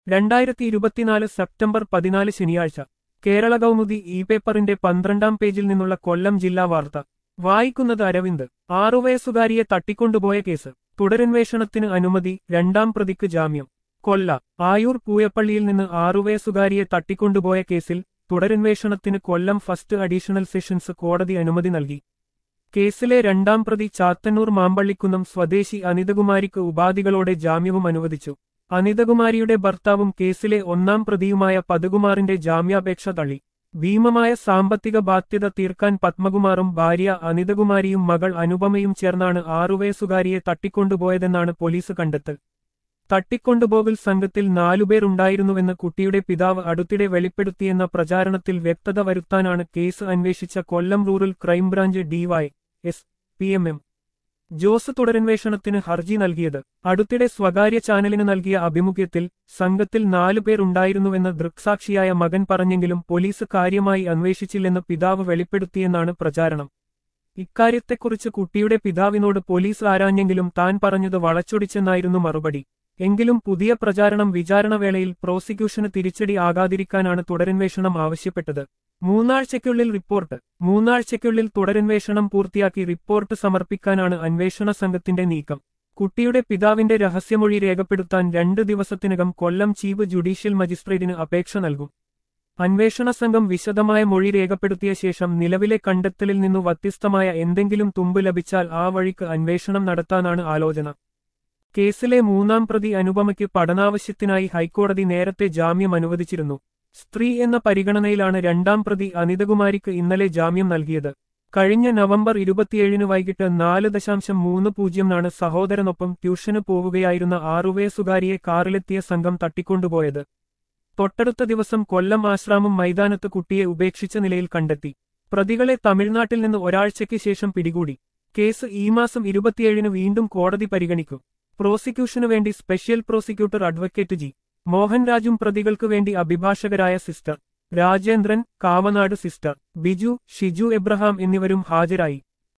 രണ്ടായിരത്തി ഇരുപത്തിനാല് സെപ്റ്റംബർ പതിനാല് ശനിയാഴ്ച കേരള കൗമുദി ഇ പേപ്പറിന്റെ പന്ത്രണ്ടാം പേജിൽ നിന്നുള്ള കൊല്ലം ജില്ലാ വാർത്ത വായിക്കുന്നത് അരവിന്ദ് ആറുവയസ്സുകാരിയെ തട്ടിക്കൊണ്ടുപോയ കേസ് തുടരന്വേഷണത്തിന് അനുമതി രണ്ടാം പ്രതിക്ക് ജാമ്യം കൊല്ല ആയൂർ പൂയപ്പള്ളിയിൽ നിന്ന് ആറുവയസ്സുകാരിയെ തട്ടിക്കൊണ്ടുപോയ കേസിൽ തുടരന്വേഷണത്തിന് കൊല്ലം ഫസ്റ്റ് അഡീഷണൽ സെഷൻസ് കോടതി അനുമതി നൽകി കേസിലെ രണ്ടാം പ്രതി ചാത്തന്നൂർ മാമ്പള്ളിക്കുന്നം സ്വദേശി അനിതകുമാരിക്ക് ഉപാധികളോടെ ജാമ്യവും അനുവദിച്ചു അനിതകുമാരിയുടെ ഭർത്താവും കേസിലെ ഒന്നാം പ്രതിയുമായ പദകുമാറിന്റെ ജാമ്യാപേക്ഷ തള്ളി ഭീമമായ സാമ്പത്തിക ബാധ്യത തീർക്കാൻ പത്മകുമാറും ഭാര്യ അനിതകുമാരിയും മകൾ അനുപമയും ചേർന്നാണ് ആറുവയസ്സുകാരിയെ തട്ടിക്കൊണ്ടുപോയതെന്നാണ് പോലീസ് കണ്ടെത്തൽ തട്ടിക്കൊണ്ടുപോകൽ സംഘത്തിൽ നാലുപേർ ഉണ്ടായിരുന്നുവെന്ന് കുട്ടിയുടെ പിതാവ് അടുത്തിടെ വെളിപ്പെടുത്തിയെന്ന പ്രചാരണത്തിൽ വ്യക്തത വരുത്താനാണ് കേസ് അന്വേഷിച്ച Kollam rural crime branch DY S P M M Jose തുടരന്വേഷണത്തിന് ഹർജി നൽകിയത് അടുത്തിടെ സ്വകാര്യ ചാനലിന് നൽകിയ അഭിമുഖ്യത്തിൽ സംഘത്തിൽ നാലുപേർ ഉണ്ടായിരുന്നുവെന്ന് ദൃക്സാക്ഷിയായ മകൻ പറഞ്ഞെങ്കിലും പോലീസ് കാര്യമായി അന്വേഷിച്ചില്ലെന്ന് പിതാവ് വെളിപ്പെടുത്തിയെന്നാണ് പ്രചാരണം ഇക്കാര്യത്തെക്കുറിച്ച് കുട്ടിയുടെ പിതാവിനോട് പോലീസ് ആരാഞ്ഞെങ്കിലും താൻ പറഞ്ഞത് വളച്ചൊടിച്ചെന്നായിരുന്നു മറുപടി എങ്കിലും പുതിയ പ്രചാരണം വിചാരണവേളയിൽ പ്രോസിക്യൂഷന് തിരിച്ചടി ആകാതിരിക്കാനാണ് തുടരന്വേഷണം ആവശ്യപ്പെട്ടത് മൂന്നാഴ്ചയ്ക്കുള്ളിൽ റിപ്പോർട്ട് മൂന്നാഴ്ചയ്ക്കുള്ളിൽ തുടരന്വേഷണം പൂർത്തിയാക്കി റിപ്പോർട്ട് സമർപ്പിക്കാനാണ് അന്വേഷണ സംഘത്തിന്റെ നീക്കം കുട്ടിയുടെ പിതാവിന്റെ രഹസ്യമൊഴി രേഖപ്പെടുത്താൻ രണ്ട് ദിവസത്തിനകം കൊല്ലം ചീഫ് ജുഡീഷ്യൽ മജിസ്ട്രേറ്റിന് അപേക്ഷ നൽകും അന്വേഷണ സംഘം വിശദമായ മൊഴി രേഖപ്പെടുത്തിയ ശേഷം നിലവിലെ കണ്ടെത്തലിൽ നിന്നു വ്യത്യസ്തമായ എന്തെങ്കിലും തുമ്പ് ലഭിച്ചാൽ ആ വഴിക്ക് അന്വേഷണം നടത്താനാണ് ആലോചന കേസിലെ മൂന്നാം പ്രതി അനുപമയ്ക്ക് പഠനാവശ്യത്തിനായി ഹൈക്കോടതി നേരത്തെ ജാമ്യം അനുവദിച്ചിരുന്നു സ്ത്രീ എന്ന പരിഗണനയിലാണ് രണ്ടാം പ്രതി അനിതകുമാരിക്ക് ഇന്നലെ ജാമ്യം നൽകിയത് കഴിഞ്ഞ നവംബർ ഇരുപത്തിയേഴിന് വൈകിട്ട് നാല് ദശാംശം മൂന്ന് പൂജ്യംനാണ് സഹോദരനൊപ്പം ട്യൂഷന് പോവുകയായിരുന്ന ആറുവയസ്സുകാരിയെ കാറിലെത്തിയ സംഘം തട്ടിക്കൊണ്ടുപോയത് തൊട്ടടുത്ത ദിവസം കൊല്ലം ആശ്രാമം മൈതാനത്ത് കുട്ടിയെ ഉപേക്ഷിച്ച നിലയിൽ കണ്ടെത്തി പ്രതികളെ തമിഴ്നാട്ടിൽ നിന്ന് ഒരാഴ്ചയ്ക്ക് ശേഷം പിടികൂടി കേസ് ഈ മാസം ഇരുപത്തിയേഴിന് വീണ്ടും കോടതി പരിഗണിക്കും പ്രോസിക്യൂഷനു വേണ്ടി സ്പെഷ്യൽ പ്രോസിക്യൂട്ടർ അഡ്വക്കേറ്റ് ജി മോഹൻരാജും പ്രതികൾക്ക് വേണ്ടി അഭിഭാഷകരായ സിസ്റ്റർ രാജേന്ദ്രൻ കാവനാട് സിസ്റ്റർ ബിജു ഷിജു എബ്രഹാം എന്നിവരും ഹാജരായി